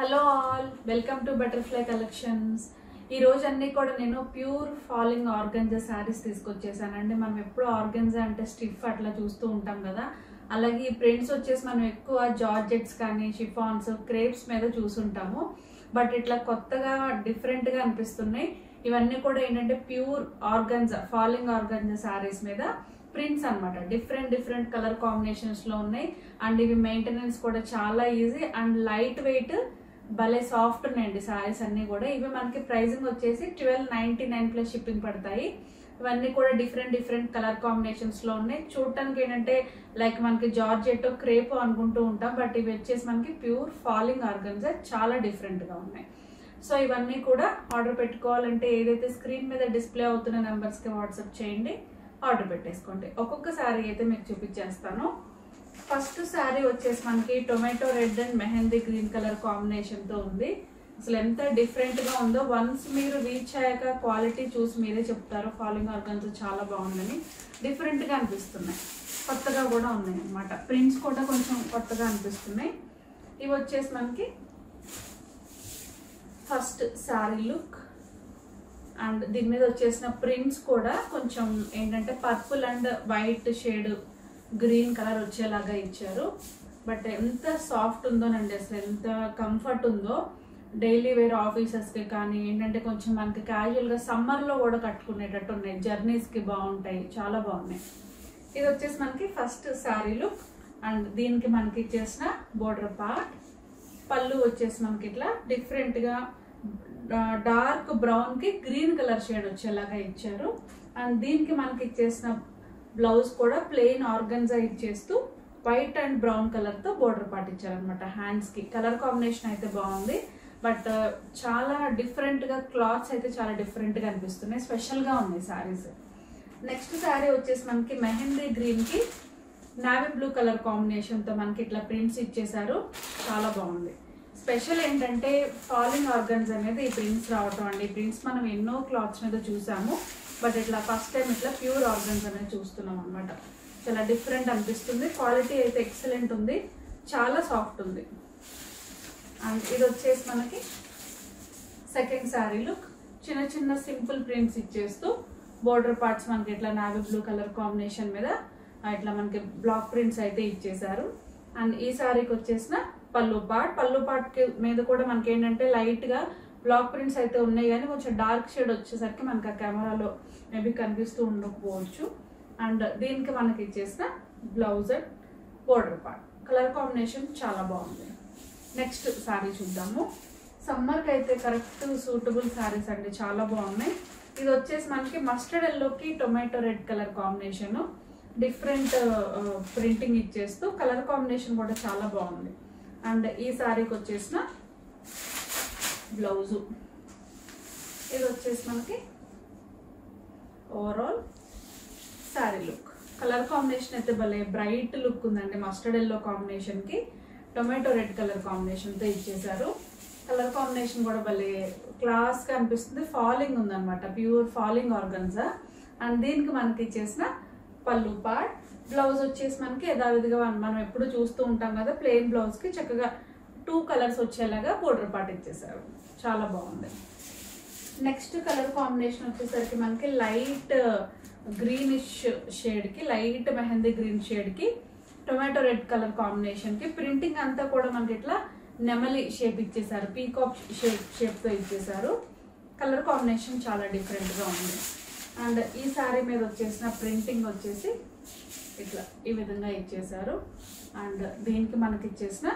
hello all welcome to butterfly collections ఈ రోజు అన్ని కూడా నేను ప్యూర్ ఫాలింగ్ ఆర్గంజా శారీస్ తీసుకొచ్చేసానండి మనం ఎప్పుడు ఆర్గంజా అంటే స్టిఫ్ అట్లా చూస్తూ ఉంటాం కదా అలాగే ఈ ప్రింట్స్ వచ్చేసి మనం ఎక్కువ జార్జెట్స్ కానీ షిఫాన్స్ క్రేప్స్ మీద చూసుంటాము బట్ ఇట్లా కొత్తగా డిఫరెంట్గా అనిపిస్తున్నాయి ఇవన్నీ కూడా ఏంటంటే pure organza falling organza saris మీద ప్రింట్స్ అన్నమాట డిఫరెంట్ డిఫరెంట్ కలర్ కాంబినేషన్స్ లో ఉన్నాయి అండ్ ఇవి మెయింటెనెన్స్ కూడా చాలా ఈజీ అండ్ లైట్ వెయిట్ భలే సాఫ్ట్ ఉన్నాయండి సారీస్ అన్ని కూడా ఇవి మనకి ప్రైసింగ్ వచ్చేసి twelve ninety nine plus shipping పడతాయి ఇవన్నీ కూడా డిఫరెంట్ డిఫరెంట్ కలర్ కాంబినేషన్స్ లో ఉన్నాయి చూడటానికి ఏంటంటే లైక్ మనకి జార్జెట్ క్రేప్ అనుకుంటూ ఉంటాం బట్ ఇవి వచ్చేసి మనకి ప్యూర్ ఫాలింగ్ ఆర్గన్జా చాలా డిఫరెంట్ గా ఉన్నాయి సో ఇవన్నీ కూడా ఆర్డర్ పెట్టుకోవాలంటే ఏదైతే స్క్రీన్ మీద డిస్ప్లే అవుతున్న నెంబర్స్ కి వాట్సాప్ చేయండి ఆర్డర్ పెట్టేసుకోండి ఒక్కొక్క శారీ అయితే మీకు చూపించేస్తాను ఫస్ట్ శారీ వచ్చేసి మనకి tomato red and mehndi green colour combination తో ఉంది అసలు ఎంత డిఫరెంట్ గా ఉందో వన్స్ మీరు రీచ్ అయ్యాక క్వాలిటీ చూసి మీరే చెప్తారు ఫాలింగ్ ఆర్గన్స్ చాలా బాగుందని డిఫరెంట్ గా అనిపిస్తున్నాయి కొత్తగా కూడా ఉన్నాయి అన్నమాట ప్రింట్స్ కూడా కొంచెం కొత్తగా అనిపిస్తున్నాయి ఇవి వచ్చేసి మనకి ఫస్ట్ శారీ లుక్ అండ్ దీని మీద వచ్చేసిన ప్రింట్స్ కూడా కొంచెం ఏంటంటే purple and white shade green colour వచ్చేలాగా ఇచ్చారు బట్ ఎంత సాఫ్ట్ ఉందోనండి అసలు ఎంత కంఫర్ట్ ఉందో డైలీ వేర్ ఆఫీసెస్కి కానీ ఏంటంటే కొంచెం మనకి క్యాజువల్గా సమ్మర్లో కూడా కట్టుకునేటట్టు ఉన్నాయి జర్నీస్కి బాగుంటాయి చాలా బాగున్నాయి ఇది వచ్చేసి మనకి ఫస్ట్ శారీ లుక్ అండ్ దీనికి మనకి ఇచ్చేసిన బోర్డర్ పార్ట్ పళ్ళు వచ్చేసి మనకి ఇట్లా డిఫరెంట్గా డార్క్ బ్రౌన్ కి గ్రీన్ కలర్ షేడ్ వచ్చేలాగా ఇచ్చారు అండ్ దీనికి మనకి ఇచ్చేసిన బ్లౌజ్ కూడా ప్లెయిన్ ఆర్గన్జా ఇచ్చేస్తూ వైట్ అండ్ బ్రౌన్ కలర్ తో బోర్డర్ పార్ట్ ఇచ్చారనమాట హ్యాండ్స్ కి కలర్ కాంబినేషన్ అయితే బాగుంది బట్ చాలా డిఫరెంట్ గా క్లాత్స్ అయితే చాలా డిఫరెంట్ గా అనిపిస్తున్నాయి స్పెషల్ గా ఉన్నాయి సారీస్ నెక్స్ట్ శారీ వచ్చేసి మనకి మెహందీ గ్రీన్ కి నావీ బ్లూ కలర్ కాంబినేషన్ తో మనకి ఇట్లా ప్రింట్స్ ఇచ్చేసారు చాలా బాగుంది స్పెషల్ ఏంటంటే ఫాలింగ్ ఆర్గన్స్ అనేది ఈ ప్రింట్స్ రావటం అండి ఈ ప్రింట్స్ మనం ఎన్నో క్లాత్స్ మీద చూసాము బట్ ఇట్లా ఫస్ట్ టైం ఇట్లా ప్యూర్ ఆర్గన్స్ అనేది చూస్తున్నాం అనమాట చాలా డిఫరెంట్ అనిపిస్తుంది క్వాలిటీ అయితే ఎక్సలెంట్ ఉంది చాలా సాఫ్ట్ ఉంది అండ్ ఇది వచ్చేసి మనకి సెకండ్ శారీ లుక్ చిన్న చిన్న సింపుల్ ప్రింట్స్ ఇచ్చేస్తూ బోర్డర్ పార్ట్స్ మనకి ఇట్లా నావీ బ్లూ కలర్ కాంబినేషన్ మీద ఆ, ఇట్లా మనకి బ్లాక్ ప్రింట్స్ అయితే ఇచ్చేసారు అండ్ ఈ శారీకి వచ్చేసిన పళ్ళు పార్ట్ పళ్ళు పార్ట్ కి- మీద కూడా మనకి ఏంటంటే లైట్ గా బ్లాక్ ప్రింట్స్ అయితే ఉన్నాయి కానీ కొంచెం డార్క్ షేడ్ వచ్చేసరికి మనకి ఆ కెమెరాలో మేబీ కనిపిస్తూ ఉండకపోవచ్చు అండ్ దీనికి మనకి ఇచ్చేసిన blouse and border part colour combination చాలా బాగుంది నెక్స్ట్ శారీ చూద్దాము సమ్మర్కి అయితే కరెక్ట్ సూటబుల్ శారీస్ అండి చాలా బాగున్నాయి ఇది వచ్చేసి మనకి మస్టర్డ్ ఎల్లోకి tomato red colour combination different printing ఇచ్చేస్తూ కలర్ కాంబినేషన్ కూడా చాలా బాగుంది అండ్ ఈ శారీకి వచ్చేసిన బ్లౌజు ఇది వచ్చేసి మనకి overall sari look colour combination అయితే భలే బ్రైట్ లుక్ ఉందండి మస్టర్డ్ ఎల్లో కాంబినేషన్ కి టొమాటో రెడ్ కలర్ కాంబినేషన్ తో ఇచ్చేసారు కలర్ కాంబినేషన్ కూడా భలే క్లాస్ గా అనిపిస్తుంది ఫాలింగ్ ఉందన్నమాట ప్యూర్ ఫాలింగ్ ఆర్గన్జా అండ్ దీనికి మనకి ఇచ్చేసిన పళ్ళు పార్ట్ బ్లౌజ్ వచ్చేసి మనకి యథావిధిగా మనం- మనం ఎప్పుడు చూస్తూ ఉంటాం కదా ప్లెయిన్ బ్లౌజ్ కి చక్కగా టూ కలర్స్ వచ్చేలాగా బోర్డర్ పార్ట్ ఇచ్చేసారు చాలా బాగుంది నెక్స్ట్ కలర్ కాంబినేషన్ వచ్చేసరికి మనకి లైట్ గ్రీనిష్ షేడ్ కి లైట్ మెహందీ గ్రీన్ షేడ్ కి టొమాటో రెడ్ కలర్ కాంబినేషన్ కి ప్రింటింగ్ అంతా కూడా మనకి ఇట్లా నెమలి షేప్ ఇచ్చేసారు పీకాక్ షేప్ షేప్ తో ఇచ్చేసారు కలర్ కాంబినేషన్ చాలా డిఫరెంట్ గా ఉంది అండ్ ఈ సారీ మీద వచ్చేసిన ప్రింటింగ్ వచ్చేసి ఇట్లా ఈ విధంగా ఇచ్చేసారు అండ్ దీనికి మనకి ఇచ్చేసిన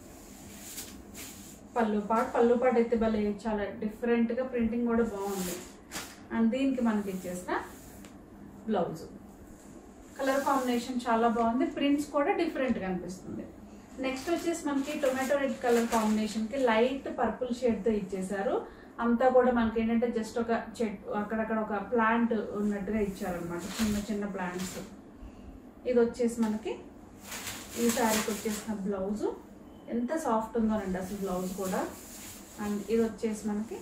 పళ్ళు పాట్ పళ్ళు పాట్ అయితే భలే చాలా డిఫరెంట్ గా ప్రింటింగ్ కూడా బాగుంది అండ్ దీనికి మనకి ఇచ్చేసిన బ్లౌజ్ కలర్ కాంబినేషన్ చాలా బాగుంది ప్రింట్స్ కూడా డిఫరెంట్ గా అనిపిస్తుంది నెక్స్ట్ వచ్చేసి మనకి టొమాటో రెడ్ కలర్ కాంబినేషన్ కి లైట్ పర్పుల్ షేడ్ తో ఇచ్చేసారు అంతా కూడా మనకి ఏంటంటే జస్ట్ ఒక చెట్టు అక్కడక్కడ ఒక ప్లాంట్ ఉన్నట్టుగా ఇచ్చారనమాట చిన్న చిన్న ప్లాంట్స్ ఇది వచ్చేసి మనకి ఈ శారీకి వచ్చేసిన బ్లౌజు ఎంత సాఫ్ట్ ఉందోనండి అసలు బ్లౌజ్ కూడా అండ్ ఇది వచ్చేసి మనకి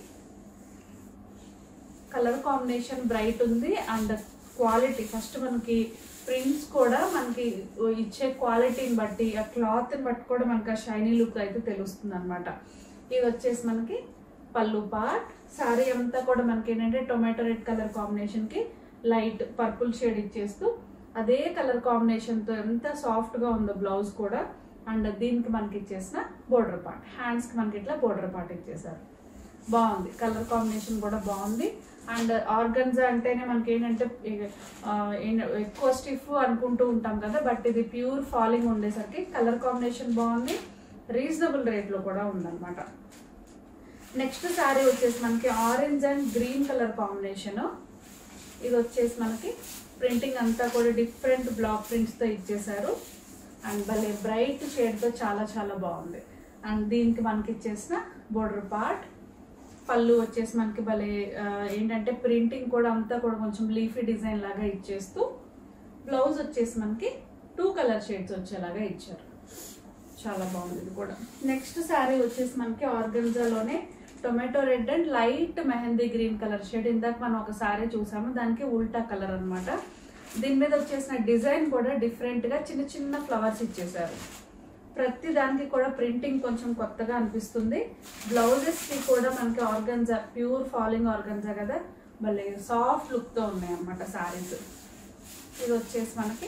కలర్ కాంబినేషన్ బ్రైట్ ఉంది అండ్ క్వాలిటీ ఫస్ట్ మనకి ప్రింట్స్ కూడా మనకి ఇచ్చే క్వాలిటీని బట్టి ఆ క్లాత్ని బట్టి కూడా మనకి ఆ షైనీ లుక్ అయితే తెలుస్తుంది అనమాట ఇది వచ్చేసి మనకి పళ్ళు పార్ట్ శారీ అంతా కూడా మనకి ఏంటంటే టొమాటో రెడ్ కలర్ కాంబినేషన్ కి లైట్ పర్పుల్ షేడ్ ఇచ్చేస్తూ అదే కలర్ కాంబినేషన్ తో ఎంత సాఫ్ట్ గా ఉందో బ్లౌజ్ కూడా అండ్ దీనికి మనకి ఇచ్చేసిన బోర్డర్ పార్ట్ హ్యాండ్స్ కి మనకి ఇట్లా బోర్డర్ పార్ట్ ఇచ్చేసారు బాగుంది కలర్ కాంబినేషన్ కూడా బాగుంది అండ్ ఆర్గన్జా అంటేనే మనకి ఏంటంటే ఇక, ఆ, ఏం- ఎక్కువ స్టిఫ్ అనుకుంటూ ఉంటాం కదా బట్ ఇది ప్యూర్ ఫాలింగ్ ఉండేసరికి కలర్ కాంబినేషన్ బాగుంది రీజనబుల్ రేట్లో కూడా ఉందన్నమాట నెక్స్ట్ శారీ వచ్చేసి మనకి orange and green colour combination ఇది వచ్చేసి మనకి ప్రింటింగ్ అంతా కూడా డిఫరెంట్ బ్లాక్ ప్రింట్స్తో ఇచ్చేసారు అండ్ భలే బ్రైట్ షేడ్తో చాలా చాలా బాగుంది అండ్ దీనికి మనకి ఇచ్చేసిన బోర్డర్ పార్ట్ పళ్ళు వచ్చేసి మనకి భలే ఆ, ఏంటంటే ప్రింటింగ్ కూడా అంతా కూడా కొంచెం లీఫీ డిజైన్ లాగా ఇచ్చేస్తూ బ్లౌజ్ వచ్చేసి మనకి టూ కలర్ షేడ్స్ వచ్చేలాగా ఇచ్చారు చాలా బాగుంది ఇది కూడా నెక్స్ట్ శారీ వచ్చేసి మనకి ఆర్గన్జాలోనే tomato red and light mehndi green colour shade ఇందాక మనం ఒక శారీ చూసాము దానికి ఉల్టా కలర్ అన్నమాట దీని మీద వచ్చేసిన డిజైన్ కూడా డిఫరెంట్ గా చిన్న చిన్న ఫ్లవర్స్ ఇచ్చేసారు ప్రతి దానికి కూడా ప్రింటింగ్ కొంచెం కొత్తగా అనిపిస్తుంది బ్లౌజెస్ కి కూడా మనకి ఆర్గన్జా ప్యూర్ ఫాలింగ్ ఆర్గన్జా కదా భలే సాఫ్ట్ లుక్ తో ఉన్నాయి అన్నమాట శారీస్ ఇది వచ్చేసి మనకి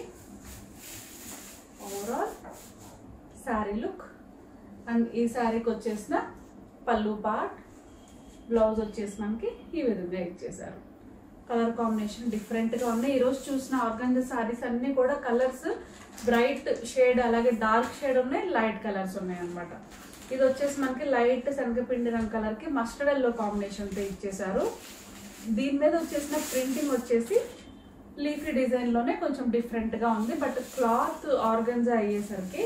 ఓవరాల్ శారీ లుక్ అండ్ ఈ శారీకి వచ్చేసిన పళ్ళు పార్ట్ బ్లౌజ్ వచ్చేసి మనకి ఈ విధంగా ఇచ్చేసారు కలర్ కాంబినేషన్ డిఫరెంట్ గా ఉన్నాయి ఈ రోజు చూసిన ఆర్గంజా సారీస్ అన్ని కూడా కలర్స్ బ్రైట్ షేడ్ అలాగే డార్క్ షేడ్ ఉన్నాయి లైట్ కలర్స్ ఉన్నాయి అన్నమాట ఇది వచ్చేసి మనకి లైట్ శనగపిండి రంగు కలర్ కి మస్టర్డ్ ఎల్లో కాంబినేషన్ తో ఇచ్చేసారు దీని మీద వచ్చేసిన ప్రింటింగ్ వచ్చేసి లీఫీ డిజైన్ లోనే కొంచెం డిఫరెంట్ గా ఉంది బట్ క్లాత్ ఆర్గన్జా అయ్యేసరికి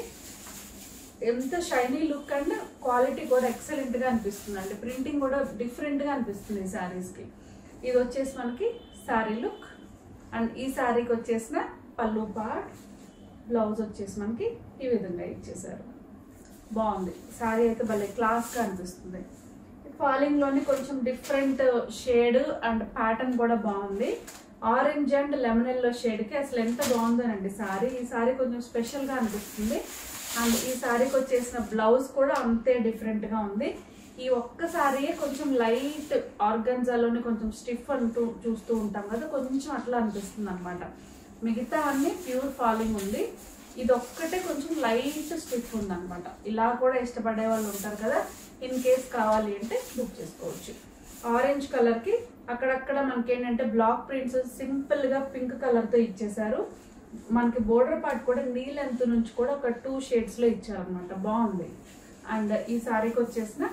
ఎంత షైనీ లుక్ అండ్ క్వాలిటీ కూడా ఎక్సలెంట్ గా అనిపిస్తుంది అండి ప్రింటింగ్ కూడా డిఫరెంట్ గా అనిపిస్తుంది ఈ శారీస్ కి ఇది వచ్చేసి మనకి శారీ లుక్ అండ్ ఈ శారీకి వచ్చేసిన పళ్ళు పార్ట్ బ్లౌజ్ వచ్చేసి మనకి ఈ విధంగా ఇచ్చేసారు బాగుంది శారీ అయితే భలే క్లాస్ గా అనిపిస్తుంది ఫాలింగ్ లోని కొంచెం డిఫరెంట్ షేడ్ అండ్ ప్యాటర్న్ కూడా బాగుంది orange and lemon yellow shade కి అసలు ఎంత బాగుందోనండి సారీ ఈ సారీ కొంచెం స్పెషల్ గా అనిపిస్తుంది అండ్ ఈ సారీకి వచ్చేసిన బ్లౌజ్ కూడా అంతే డిఫరెంట్ గా ఉంది ఈ ఒక్క సారీయే కొంచెం లైట్ ఆర్గన్జాలోనే కొంచెం స్టిఫ్ అంటూ చూస్తూ ఉంటాం కదా కొంచెం అట్లా అనిపిస్తుంది అనమాట మిగతా అన్ని ప్యూర్ ఫాలింగ్ ఉంది ఇది ఒక్కటే కొంచెం లైట్ స్టిఫ్ ఉంది అనమాట ఇలా కూడా ఇష్టపడే వాళ్ళు ఉంటారు కదా ఇన్ కేస్ కావాలి అంటే బుక్ చేసుకోవచ్చు ఆరెంజ్ కలర్ కి అక్కడక్కడ మనకి ఏంటంటే బ్లాక్ ప్రింట్స్ సింపుల్ గా పింక్ కలర్ తో ఇచ్చేసారు మనకి బోర్డర్ పార్ట్ కూడా నీ లెంత్ నుంచి కూడా ఒక టూ షేడ్స్ లో ఇచ్చారనమాట బాగుంది అండ్ ఈ సారీకి వచ్చేసిన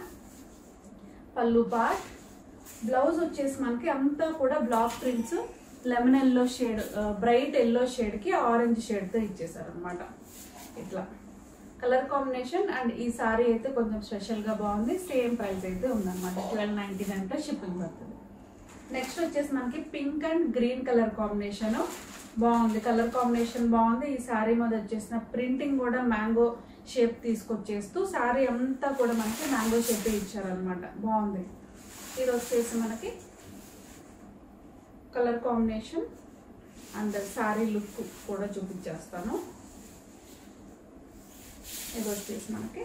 పళ్ళు పార్ట్ బ్లౌజ్ వచ్చేసి మనకి అంతా కూడా black prints lemon yellow shade bright yellow shade కి ఆరెంజ్ షేడ్ తో ఇచ్చేసారు అనమాట ఇట్లా కలర్ కాంబినేషన్ అండ్ ఈ సారీ అయితే కొంచెం స్పెషల్ గా బాగుంది సేమ్ ప్రైస్ అయితే ఉందన్నమాట ట్వెల్వ్ నైన్టీ నైన్ లో షిప్పింగ్ పడుతుంది నెక్స్ట్ వచ్చేసి మనకి pink and green colour combination బాగుంది కలర్ కాంబినేషన్ బాగుంది ఈ శారీ మీద వచ్చేసిన ప్రింటింగ్ కూడా మ్యాంగో షేప్ తీసుకొచ్చేస్తూ శారీ అంతా కూడా మనకి మ్యాంగో షేప్ ఇచ్చారనమాట బాగుంది ఇది వచ్చేసి మనకి colour combination and sari look కూడా చూపించేస్తాను ఇది వచ్చేసి మనకి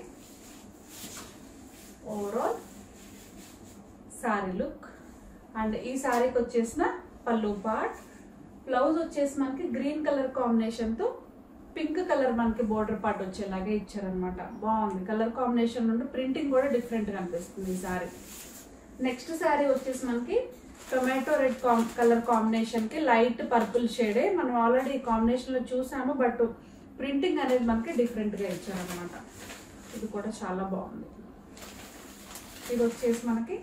ఓవరాల్ శారీ లుక్ అండ్ ఈ శారీకి వచ్చేసిన పళ్ళు పార్ట్ బ్లౌజ్ వచ్చేసి మనకి గ్రీన్ కలర్ కాంబినేషన్ తో పింక్ కలర్ మనకి బోర్డర్ పార్ట్ వచ్చేలాగే ఇచ్చారనమాట బాగుంది కలర్ కాంబినేషన్ నుండి ప్రింటింగ్ కూడా డిఫరెంట్ గా అనిపిస్తుంది ఈ శారీ నెక్స్ట్ శారీ వచ్చేసి మనకి టొమాటో రెడ్ కలర్ కాంబినేషన్ కి లైట్ పర్పుల్ షేడే మనం ఆల్రెడీ ఈ కాంబినేషన్ లో చూసాము బట్ ప్రింటింగ్ అనేది మనకి డిఫరెంట్ గా ఇచ్చారనమాట ఇది కూడా చాలా బాగుంది ఇది వచ్చేసి మనకి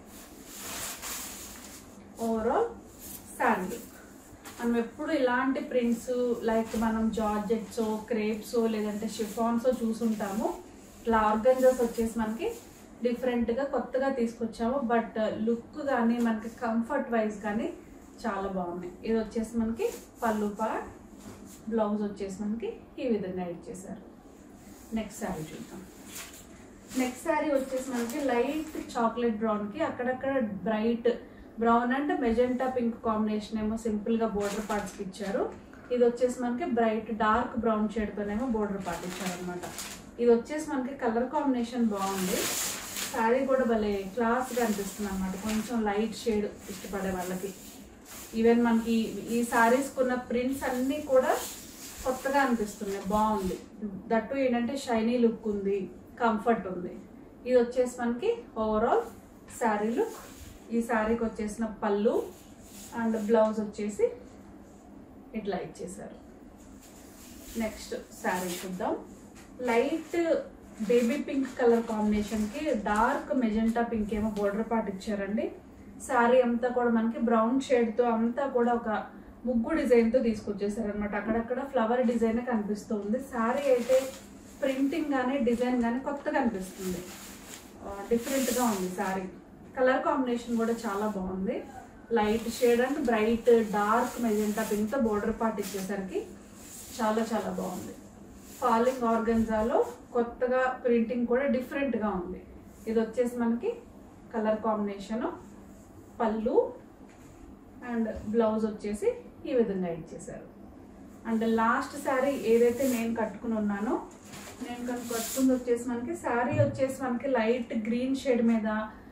ఓవరాల్ శారీ లుక్ మనం ఎప్పుడు ఇలాంటి ప్రింట్స్ లైక్ మనం జార్జెట్స్ క్రేప్స్ లేదంటే షిఫాన్స్ చూసుంటాము ఇట్లా ఆర్గంజాస్ వచ్చేసి మనకి డిఫరెంట్ గా కొత్తగా తీసుకొచ్చాము బట్ లుక్ కానీ మనకి కంఫర్ట్ వైజ్ కానీ చాలా బాగున్నాయి ఇది వచ్చేసి మనకి పళ్ళు పార్ట్ బ్లౌజ్ వచ్చేసి మనకి ఈ విధంగా ఇచ్చేసారు నెక్స్ట్ శారీ చూద్దాం నెక్స్ట్ శారీ వచ్చేసి మనకి లైట్ చాక్లెట్ బ్రౌన్ కి అక్కడక్కడ bright brown and magenta pink combination ఏమో సింపుల్ గా బోర్డర్ పార్ట్స్ కి ఇచ్చారు ఇది వచ్చేసి మనకి బ్రైట్ డార్క్ బ్రౌన్ షేడ్ తోనేమో బోర్డర్ పార్ట్ ఇచ్చారు అనమాట ఇది వచ్చేసి మనకి కలర్ కాంబినేషన్ బాగుంది శారీ కూడా భలే క్లాస్గా అనిపిస్తుంది అనమాట కొంచెం లైట్ షేడ్ ఇష్టపడే వాళ్ళకి ఈవెన్ మనకి ఈ శారీస్ కొన్న ప్రింట్స్ అన్నీ కూడా కొత్తగా అనిపిస్తున్నాయి బాగుంది దట్టు ఏంటంటే షైనీ లుక్ ఉంది కంఫర్ట్ ఉంది ఇది వచ్చేసి మనకి ఓవరాల్ శారీ లుక్ ఈ శారీకి వచ్చేసిన పళ్ళు అండ్ బ్లౌజ్ వచ్చేసి ఇట్లా ఇచ్చేసారు నెక్స్ట్ శారీ చూద్దాం లైట్ బేబీ పింక్ కలర్ కాంబినేషన్కి డార్క్ మెజెంటా పింక్ ఏమో బోర్డర్ పార్ట్ ఇచ్చారండి శారీ అంతా కూడా మనకి బ్రౌన్ షేడ్తో అంతా కూడా ఒక ముగ్గు డిజైన్తో తీసుకొచ్చేసారు అనమాట అక్కడక్కడ ఫ్లవర్ డిజైన్ కనిపిస్తుంది శారీ అయితే ప్రింటింగ్ కానీ డిజైన్ కానీ కొత్తగా అనిపిస్తుంది డిఫరెంట్గా ఉంది శారీ కలర్ కాంబినేషన్ కూడా చాలా బాగుంది light shade and bright dark magenta పింక్తో బోర్డర్ పార్ట్ ఇచ్చేసరికి చాలా చాలా బాగుంది ఫాలింగ్ ఆర్గన్జాలో కొత్తగా ప్రింటింగ్ కూడా డిఫరెంట్గా ఉంది ఇది వచ్చేసి మనకి colour combination pallu and blouse వచ్చేసి ఈ విధంగా ఇచ్చేసారు అండ్ లాస్ట్ శారీ ఏదైతే నేను కట్టుకుని ఉన్నానో నేను కనుక కట్టుకుంది వచ్చేసి మనకి శారీ వచ్చేసి మనకి లైట్ గ్రీన్ షేడ్ మీద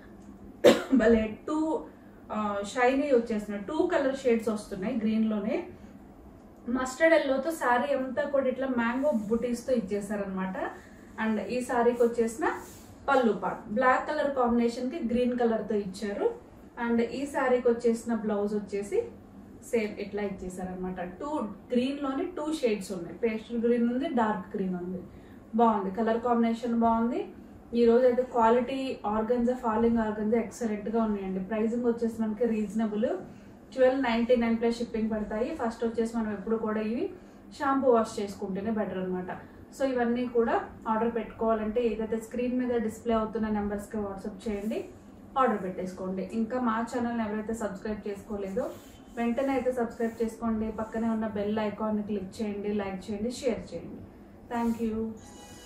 భలే టూ షైనీ వచ్చేసినాయి టూ కలర్ షేడ్స్ వస్తున్నాయి గ్రీన్లోనే మస్టర్డ్ ఎల్లోతో శారీ అంతా కూడా ఇట్లా మ్యాంగో బుటీస్తో ఇచ్చేసారనమాట అండ్ ఈ శారీకి వచ్చేసిన పళ్ళు పార్ట్ బ్లాక్ కలర్ కాంబినేషన్కి గ్రీన్ కలర్తో ఇచ్చారు అండ్ ఈ శారీకి వచ్చేసిన బ్లౌజ్ వచ్చేసి సేమ్ ఇట్లా ఇచ్చేసారనమాట టూ గ్రీన్లోని టూ షేడ్స్ ఉన్నాయి పేస్టల్ గ్రీన్ ఉంది డార్క్ గ్రీన్ ఉంది బాగుంది కలర్ కాంబినేషన్ బాగుంది ఈ రోజు అయితే క్వాలిటీ ఆర్గన్జా ఫాలింగ్ ఆర్గన్జా ఎక్సలెంట్గా ఉన్నాయండి ప్రైజింగ్ వచ్చేసి మనకి reasonable twelve ninety nine plus shipping పడతాయి ఫస్ట్ వచ్చేసి మనం ఎప్పుడు కూడా ఇవి షాంపూ వాష్ చేసుకుంటేనే బెటర్ అనమాట సో ఇవన్నీ కూడా ఆర్డర్ పెట్టుకోవాలంటే ఏదైతే స్క్రీన్ మీద డిస్ప్లే అవుతున్న నెంబర్స్కి వాట్సాప్ చేయండి ఆర్డర్ పెట్టేసుకోండి ఇంకా మా ఛానల్ని ఎవరైతే సబ్స్క్రైబ్ చేసుకోలేదో వెంటనే అయితే సబ్స్క్రైబ్ చేసుకోండి పక్కనే ఉన్న బెల్ ఐకాన్ని క్లిక్ చేయండి లైక్ చేయండి షేర్ చేయండి థ్యాంక్ యూ